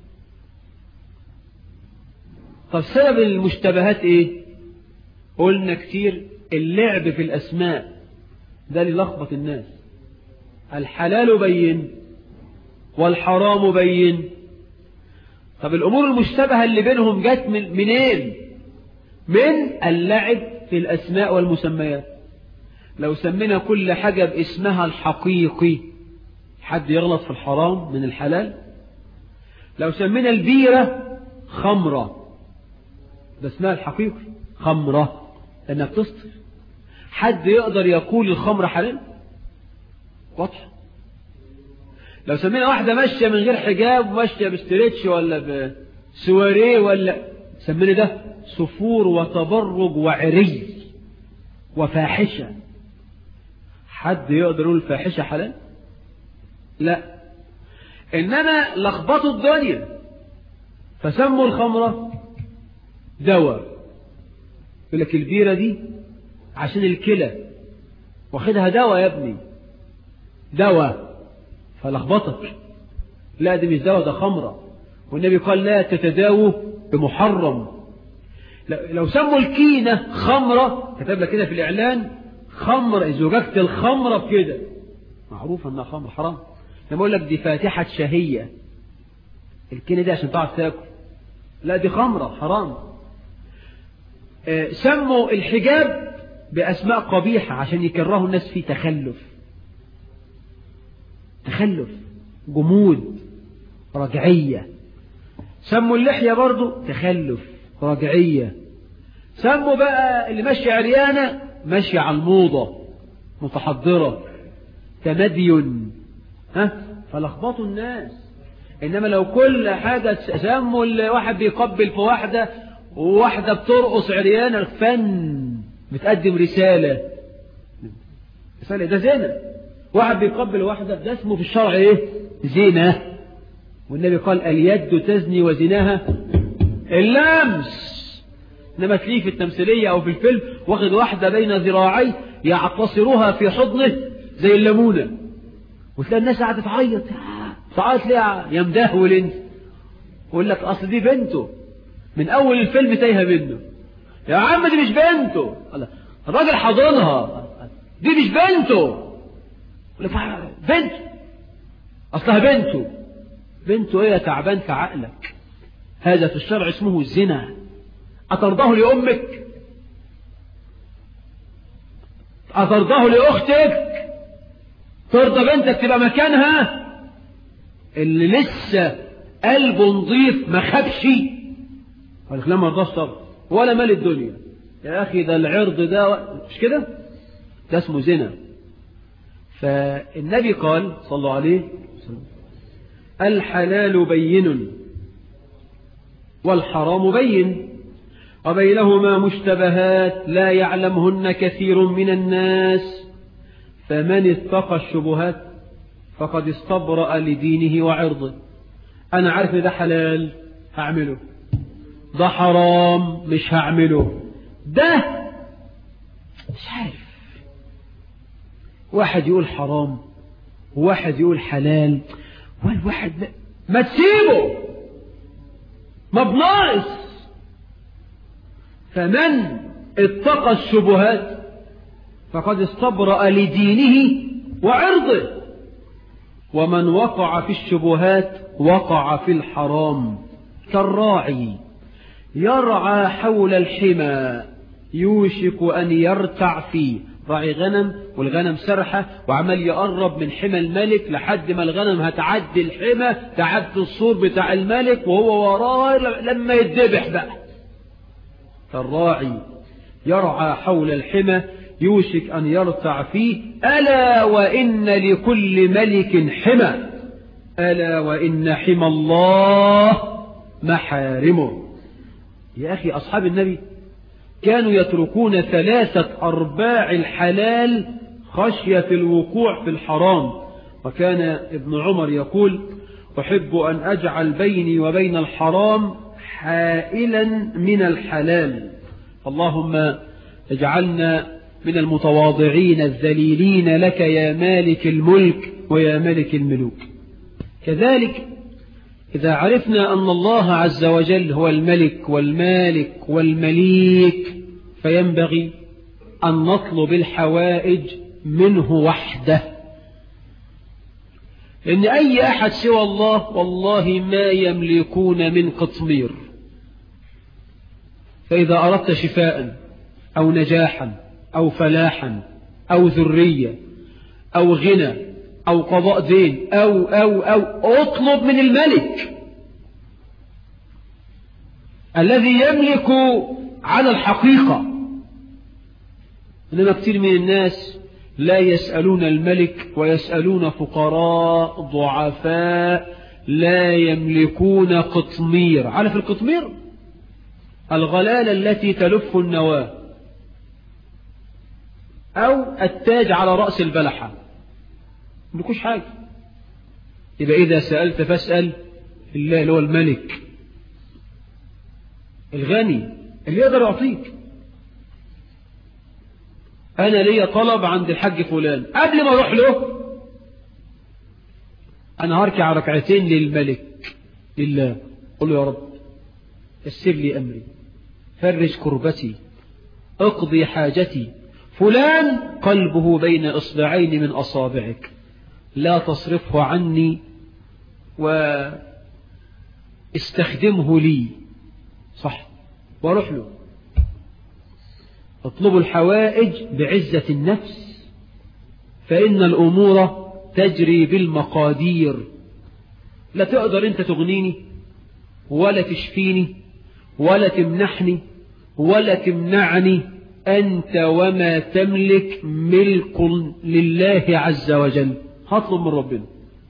طب سبب المشتبهات ايه قلنا كتير اللعب في الأسماء ده اللي لخبط الناس الحلال بين والحرام بين طب الأمور المشتبهة اللي بينهم جت من منين من اللعب في الأسماء والمسميات لو سمينا كل حاجة باسمها الحقيقي حد يغلط في الحرام من الحلال لو سمينا البيرة خمرة ده اسمها الحقيقي خمرة لأنها بتسطر حد يقدر يقول الخمر حلال واضح لو سمينا واحدة ماشية من غير حجاب ماشية بستريتش ولا بسواريه ولا سمينا ده سفور وتبرج وعري وفاحشة حد يقدر يقول الفاحشة حلال لا إنما لخبطوا الدنيا فسموا الخمرة دواء يقول لك البيرة دي عشان الكلى واخدها دواء يا ابني دواء فلخبطك لا دي مش دواء ده خمرة والنبي قال لا تتداووا بمحرم لو سموا الكينة خمرة كتب لك كده في الإعلان خمر زجاجة الخمرة بكده معروف انها خمر حرام لما اقول لك دي فاتحة شهية الكينة دي عشان تعرف تاكل لا دي خمرة حرام آه سموا الحجاب بأسماء قبيحة عشان يكرهوا الناس فيه تخلف تخلف جمود رجعية سموا اللحية برضو تخلف رجعية سموا بقى اللي ماشي عريانة ماشي على الموضة متحضرة تمدين ها فلخبطوا الناس إنما لو كل حاجة سموا الواحد بيقبل في واحدة وواحدة بترقص عريانة فن بتقدم رسالة رسالة ده زنا واحد بيقبل واحدة ده اسمه في الشرع ايه زنا والنبي قال اليد تزني وزناها اللمس انما تلاقيه في التمثيلية او في الفيلم واخد واحدة بين ذراعي يعتصرها في حضنه زي الليمونة وتلاقي الناس قاعدة تعيط تعيط ليه يا مدهول انت يقول لك اصل دي بنته من اول الفيلم تايهه منه يا عم دي مش بنته الراجل حاضنها دي مش بنته بنته اصلها بنته بنته ايه تعبان في عقلك هذا في الشرع اسمه الزنا أترضاه لأمك أترضاه لأختك ترضى بنتك تبقى مكانها اللي لسه قلبه نظيف ما خبش قال لك لا ما رضاش طبعا ولا مال الدنيا يا أخي ده العرض ده مش كده ده اسمه زنا فالنبي قال صلى الله عليه وسلم الحلال بين والحرام بين وبينهما مشتبهات لا يعلمهن كثير من الناس فمن اتقى الشبهات فقد استبرأ لدينه وعرضه أنا عارف ده حلال هعمله ده حرام مش هعمله ده مش عارف واحد يقول حرام وواحد يقول حلال والواحد ما, ما تسيبه ما بناقص فمن اتقى الشبهات فقد استبرأ لدينه وعرضه ومن وقع في الشبهات وقع في الحرام كالراعي يرعى حول الحمى يوشك أن يرتع فيه راعي غنم والغنم سرحة وعمال يقرب من حمى الملك لحد ما الغنم هتعدي الحمى تعدي السور بتاع الملك وهو وراه لما يتذبح بقى كالراعي يرعى حول الحمى يوشك أن يرتع فيه ألا وإن لكل ملك حمى ألا وإن حمى الله محارمه يا أخي أصحاب النبي كانوا يتركون ثلاثة أرباع الحلال خشية الوقوع في الحرام وكان ابن عمر يقول أحب أن أجعل بيني وبين الحرام حائلا من الحلال اللهم اجعلنا من المتواضعين الذليلين لك يا مالك الملك ويا ملك الملوك كذلك إذا عرفنا أن الله عز وجل هو الملك والمالك والمليك فينبغي أن نطلب الحوائج منه وحده إن أي أحد سوى الله والله ما يملكون من قطمير فإذا أردت شفاء أو نجاحا أو فلاحا أو ذرية أو غنى أو قضاء دين أو أو أو اطلب من الملك الذي يملك على الحقيقة إنما كثير من الناس لا يسألون الملك ويسألون فقراء ضعفاء لا يملكون قطمير عارف القطمير الغلالة التي تلف النواة أو التاج على رأس البلحة ملكوش حاجة يبقى إذا سألت فاسأل الله اللي هو الملك الغني اللي يقدر يعطيك أنا ليا طلب عند الحاج فلان قبل ما أروح له أنا هركع ركعتين للملك لله قل له يا رب يسر لي أمري فرج كربتي اقضي حاجتي فلان قلبه بين إصبعين من أصابعك لا تصرفه عني واستخدمه لي صح واروح له اطلبوا الحوائج بعزة النفس فإن الأمور تجري بالمقادير لا تقدر أنت تغنيني ولا تشفيني ولا تمنحني ولا تمنعني أنت وما تملك ملك لله عز وجل هطلب من ربنا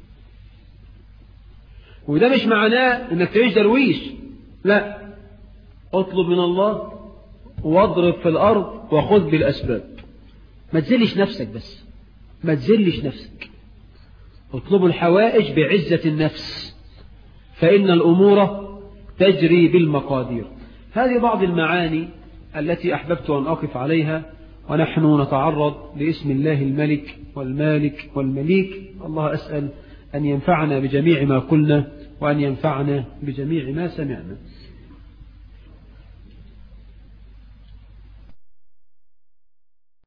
وده مش معناه انك تعيش درويش لا اطلب من الله واضرب في الارض وخذ بالاسباب ما تزلش نفسك بس ما تزلش نفسك اطلبوا الحوائج بعزة النفس فإن الأمور تجري بالمقادير هذه بعض المعاني التي أحببت أن أقف عليها ونحن نتعرض لاسم الله الملك والمالك والمليك الله أسأل أن ينفعنا بجميع ما قلنا وأن ينفعنا بجميع ما سمعنا